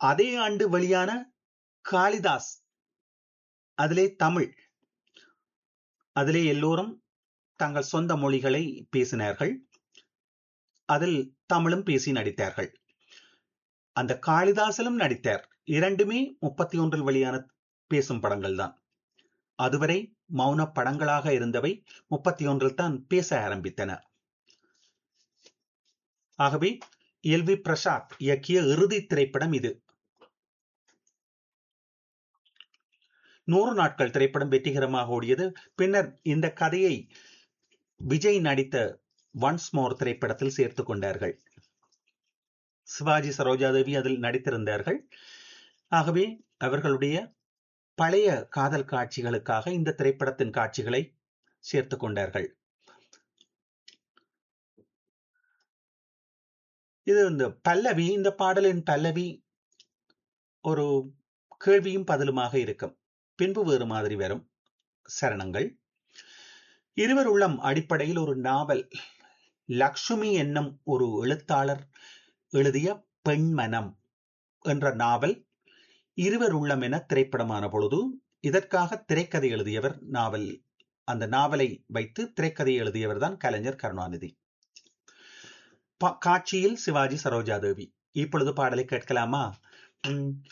அதே ஆண்டு வெளியான காளிதாஸ் அதிலே தமிழ் அதிலே எல்லோரும் தங்கள் சொந்த மொழிகளை பேசினார்கள் அதில் தமிழும் பேசி நடித்தார்கள் அந்த காளிதாசிலும் நடித்தார் இரண்டுமே முப்பத்தி ஒன்றில் வெளியான பேசும் படங்கள் தான் அதுவரை மௌன படங்களாக இருந்தவை முப்பத்தி ஒன்றில் தான் பேச ஆரம்பித்தன ஆகவே எல் வி பிரசாத் இயக்கிய இறுதி திரைப்படம் இது நூறு நாட்கள் திரைப்படம் வெற்றிகரமாக ஓடியது பின்னர் இந்த கதையை விஜய் நடித்த ஒன்ஸ் மோர் திரைப்படத்தில் சேர்த்துக் கொண்டார்கள் சிவாஜி சரோஜாதேவி அதில் நடித்திருந்தார்கள் ஆகவே அவர்களுடைய பழைய காதல் காட்சிகளுக்காக இந்த திரைப்படத்தின் காட்சிகளை சேர்த்துக் கொண்டார்கள் இது இந்த பல்லவி இந்த பாடலின் பல்லவி ஒரு கேள்வியும் பதிலுமாக இருக்கும் பின்பு வேறு மாதிரி வரும் சரணங்கள் இருவர் உள்ளம் அடிப்படையில் ஒரு நாவல் லக்ஷ்மி என்னும் ஒரு எழுத்தாளர் எழுதிய பெண்மனம் என்ற நாவல் இருவர் உள்ளம் என திரைப்படமான பொழுது இதற்காக திரைக்கதை எழுதியவர் நாவல் அந்த நாவலை வைத்து திரைக்கதை எழுதியவர் தான் கலைஞர் கருணாநிதி காட்சியில் சிவாஜி சரோஜாதேவி இப்பொழுது பாடலை கேட்கலாமா